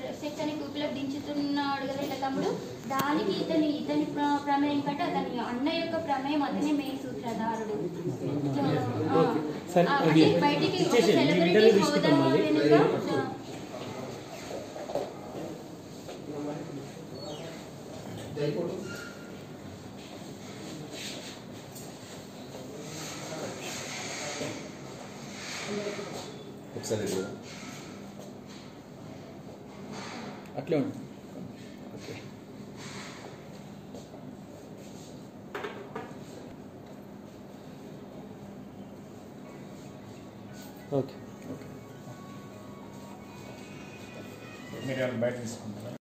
Sex అని కూపిలో దించుతున్నాడు కదా ఇట్లా తమ్ముడు దానికి ఇతని ఇతని ప్ర- ప్రమేయం కంటే అతని అన్న యొక్క ప్రమేయం అతనే మెయిన్ సూత్రధారుడు ఆ, సరే, ఆ, అది అంటే బయటికి ఒక ఇచ్చేసేయండి. నేను సెలబ్రిటీ ఇంటర్వ్యూ తీసుకుంటాను హోదా మళ్ళీ. వెనుక ఆ, ఒకసారి ఇది కూడా. అట్లే ఉంటుంది ఓకే ఓకే మీరు ఏమైనా బయట తీసుకుంటారా